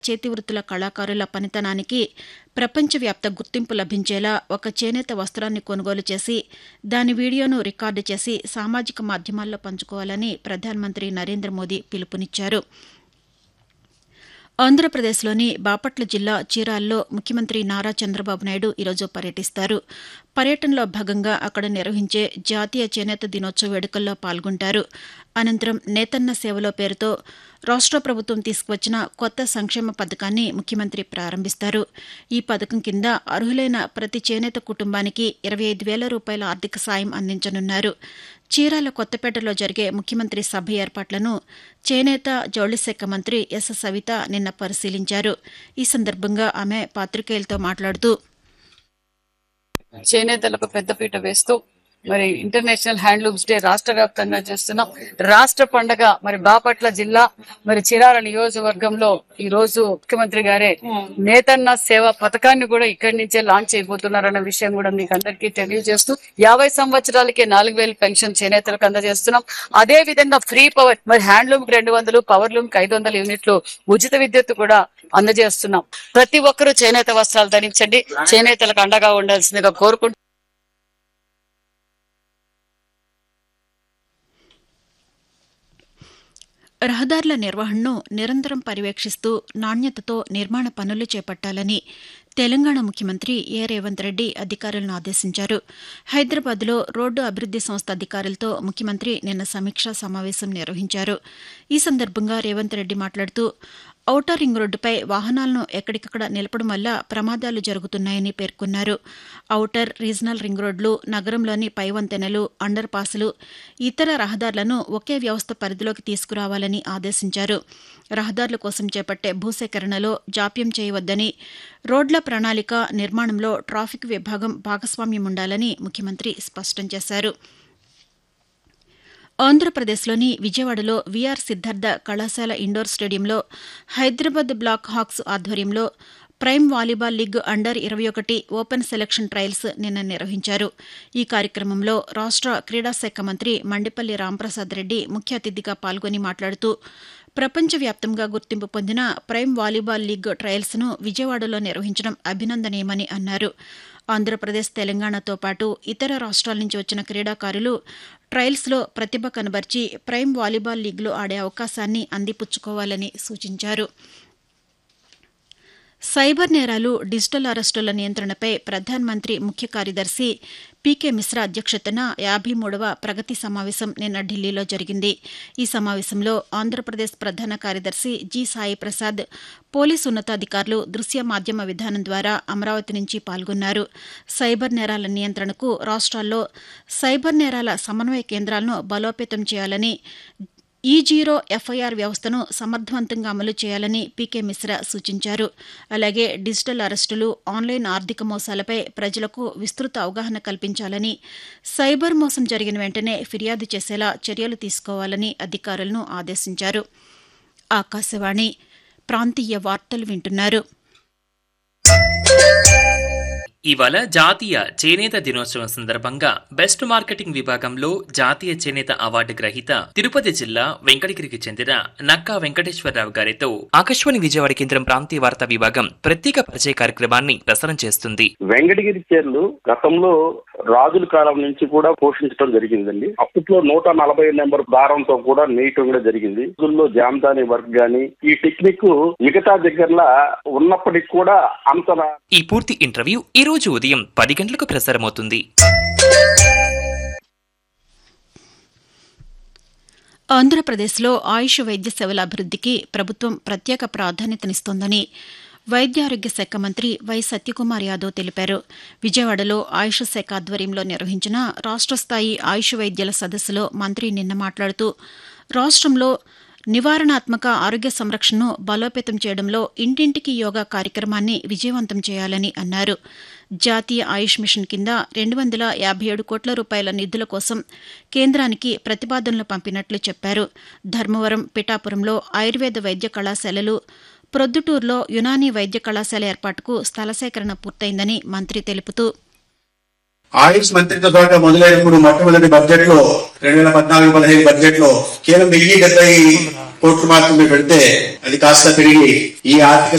చేతివృత్తుల కళాకారుల పనితనానికి ప్రపంచవ్యాప్త గుర్తింపు లభించేలా ఒక చేనేత వస్త్రాన్ని కొనుగోలు చేసి దాని వీడియోను రికార్డు చేసి సామాజిక మాధ్యమాల్లో పంచుకోవాలని ప్రధానమంత్రి నరేంద్ర మోదీ పిలుపునిచ్చారు ఆంధ్రప్రదేశ్లోని బాపట్ల జిల్లా చీరాల్లో ముఖ్యమంత్రి నారా చంద్రబాబు నాయుడు ఈరోజు పర్యటిస్తారు పర్యటనలో భాగంగా అక్కడ నిర్వహించే జాతీయ చేనేత దినోత్సవ వేడుకల్లో పాల్గొంటారు అనంతరం నేతన్న సేవలో పేరుతో రాష్ట్ర ప్రభుత్వం తీసుకువచ్చిన కొత్త సంక్షేమ పథకాన్ని ముఖ్యమంత్రి ప్రారంభిస్తారు ఈ పథకం కింద అర్హులైన ప్రతి చేనేత కుటుంబానికి ఇరవై ఐదు వేల రూపాయల ఆర్థిక సాయం అందించనున్నారు చీరాల కొత్తపేటలో జరిగే ముఖ్యమంత్రి సభ ఏర్పాట్లను చేనేత జౌళి శాఖ మంత్రి ఎస్ సవిత నిన్న పరిశీలించారు ఈ సందర్భంగా ఆమె పాత్రికేయులతో మాట్లాడుతూ చేనేతలకు పెద్దపీట వేస్తూ మరి ఇంటర్నేషనల్ హ్యాండ్లూమ్స్ డే రాష్ట్ర వ్యాప్తంగా చేస్తున్నాం రాష్ట్ర పండగ మరి బాపట్ల జిల్లా మరి చిరాల నియోజకవర్గంలో ఈ రోజు ముఖ్యమంత్రి గారే నేతన్న సేవ పథకాన్ని కూడా ఇక్కడి నుంచే లాంచ్ చేయబోతున్నారన్న విషయం కూడా మీకు అందరికీ తెలియజేస్తూ యాభై సంవత్సరాలకే నాలుగు వేలు పెన్షన్ చేనేతలకు అందజేస్తున్నాం అదే విధంగా ఫ్రీ పవర్ మరి హ్యాండ్లూమ్ కి రెండు వందలు పవర్ లూమ్ కి ఐదు వందల యూనిట్లు ఉచిత విద్యుత్ కూడా అందజేస్తున్నాం ప్రతి ఒక్కరూ చేనేత వస్త్రాలు ధరించండి చేనేతలకు అండగా ఉండాల్సిందిగా కోరుకుంటూ రహదారుల నిర్వహణను నిరంతరం పర్యవేక్షిస్తూ నాణ్యతతో నిర్మాణ పనులు చేపట్టాలని తెలంగాణ ముఖ్యమంత్రి ఏ రేవంత్ రెడ్డి అధికారులను ఆదేశించారు హైదరాబాద్లో రోడ్డు అభివృద్ది సంస్థ అధికారులతో ముఖ్యమంత్రి నిన్న సమీక్షా సమావేశం నిర్వహించారు ఈ సందర్భంగా రేవంత్ రెడ్డి మాట్లాడుతూ ఔటర్ రింగ్ రోడ్డుపై వాహనాలను ఎక్కడికక్కడ నిలపడం వల్ల ప్రమాదాలు జరుగుతున్నాయని పేర్కొన్నారు ఔటర్ రీజనల్ రింగ్ రోడ్లు నగరంలోని పై వంతెనలు అండర్ పాసులు ఇతర రహదారులను ఒకే వ్యవస్థ పరిధిలోకి తీసుకురావాలని ఆదేశించారు రహదారుల కోసం చేపట్టే భూసేకరణలో జాప్యం చేయవద్దని రోడ్ల ప్రణాళిక నిర్మాణంలో ట్రాఫిక్ విభాగం భాగస్వామ్యం ఉండాలని ముఖ్యమంత్రి స్పష్టం చేశారు ఆంధ్రప్రదేశ్లోని విజయవాడలో వీఆర్ సిద్ధార్థ కళాశాల ఇండోర్ స్టేడియంలో హైదరాబాద్ బ్లాక్ హాక్స్ ఆధ్వర్యంలో ప్రైమ్ వాలీబాల్ లీగ్ అండర్ ఇరవై ఒకటి ఓపెన్ సెలక్షన్ ట్రయల్స్ నిన్న నిర్వహించారు ఈ కార్యక్రమంలో రాష్ట్ర క్రీడా శాఖ మంత్రి మండిపల్లి రాంప్రసాద్ రెడ్డి ముఖ్య అతిథిగా పాల్గొని మాట్లాడుతూ ప్రపంచవ్యాప్తంగా గుర్తింపు పొందిన ప్రైమ్ వాలీబాల్ లీగ్ ట్రయల్స్ను విజయవాడలో నిర్వహించడం అభినందనీయమని అన్నారు ఆంధ్రప్రదేశ్ తెలంగాణతో పాటు ఇతర రాష్ట్రాల నుంచి వచ్చిన క్రీడాకారులు ట్రయల్స్లో ప్రతిభ కనబర్చి ప్రైమ్ వాలీబాల్ లీగ్లో ఆడే అవకాశాన్ని అందిపుచ్చుకోవాలని సూచించారు సైబర్ నేరాలు డిజిటల్ అరెస్టుల నియంత్రణపై ప్రధానమంత్రి ముఖ్య కార్యదర్శి పీకే మిశ్రా అధ్యక్షతన యాభై మూడవ ప్రగతి సమావేశం నిన్న ఢిల్లీలో జరిగింది ఈ సమావేశంలో ఆంధ్రప్రదేశ్ ప్రధాన కార్యదర్శి జి సాయి ప్రసాద్ పోలీసు ఉన్నతాధికారులు దృశ్య మాధ్యమ విధానం ద్వారా అమరావతి నుంచి పాల్గొన్నారు సైబర్ నేరాల నియంత్రణకు రాష్ట్రాల్లో సైబర్ నేరాల సమన్వయ కేంద్రాలను బలోపేతం చేయాలని ఈ జీరో ఎఫ్ఐఆర్ వ్యవస్థను సమర్థవంతంగా అమలు చేయాలని పీకే మిశ్రా సూచించారు అలాగే డిజిటల్ అరెస్టులు ఆన్లైన్ ఆర్థిక మోసాలపై ప్రజలకు విస్తృత అవగాహన కల్పించాలని సైబర్ మోసం జరిగిన వెంటనే ఫిర్యాదు చేసేలా చర్యలు తీసుకోవాలని అధికారులను ఆదేశించారు ఆకాశవాణి ప్రాంతీయ వార్తలు వింటున్నారు ఇవాళ జాతీయ చేనేత దినోత్సవం సందర్భంగా బెస్ట్ మార్కెటింగ్ విభాగంలో జాతీయ చేనేత అవార్డు గ్రహీత తిరుపతి జిల్లా వెంకటగిరికి చెందిన నక్కా వెంకటేశ్వరరావు గారితో ఆకాశవాణి విజయవాడ కేంద్రం ప్రాంతీయ వార్తా విభాగం ప్రత్యేక పరిచయ కార్యక్రమాన్ని ప్రసారం చేస్తుంది వెంకటగిరి చీరలు గతంలో రాజుల కాలం నుంచి కూడా పోషించడం జరిగిందండి అప్పట్లో నూట నలభై నెంబర్ దారంతో కూడా నేయటం కూడా జరిగింది రోజుల్లో జామదాని వర్క్ గాని ఈ టెక్నిక్ మిగతా దగ్గరలా ఉన్నప్పటికి కూడా అంత ఈ పూర్తి ఇంటర్వ్యూ ఈ రోజు ఉదయం పది గంటలకు ప్రసారమవుతుంది ఆంధ్రప్రదేశ్లో ఆయుష్ వైద్య సేవల అభివృద్ధికి ప్రభుత్వం ప్రత్యేక ప్రాధాన్యతనిస్తోందని వైద్యారోగ్య శాఖ మంత్రి వై సత్యకుమార్ యాదవ్ తెలిపారు విజయవాడలో ఆయుష్ శాఖ ఆధ్వర్యంలో నిర్వహించిన రాష్ట్ర స్థాయి ఆయుష్ వైద్యుల సదస్సులో మంత్రి నిన్న మాట్లాడుతూ రాష్ట్రంలో నివారణాత్మక ఆరోగ్య సంరక్షణను బలోపేతం చేయడంలో ఇంటింటికి యోగా కార్యక్రమాన్ని విజయవంతం చేయాలని అన్నారు జాతీయ ఆయుష్ మిషన్ కింద రెండు వందల యాభై ఏడు కోట్ల రూపాయల నిధుల కోసం కేంద్రానికి ప్రతిపాదనలు పంపినట్లు చెప్పారు ధర్మవరం పిఠాపురంలో ఆయుర్వేద వైద్య కళాశాలలు ప్రొద్దుటూరులో యునానీ వైద్య కళాశాల ఏర్పాటుకు స్థల సేకరణ పూర్తయిందని మంత్రి తెలుపుతూ ఆయుష్ మంత్రిత్వ శాఖ మొదలైనప్పుడు మొట్టమొదటి బడ్జెట్ లో రెండు వేల పద్నాలుగు పదిహేను బడ్జెట్ లో కేవలం వెయ్యి డెబ్బై కోట్లు మాత్రమే పెడితే అది కాస్త పెరిగి ఈ ఆర్థిక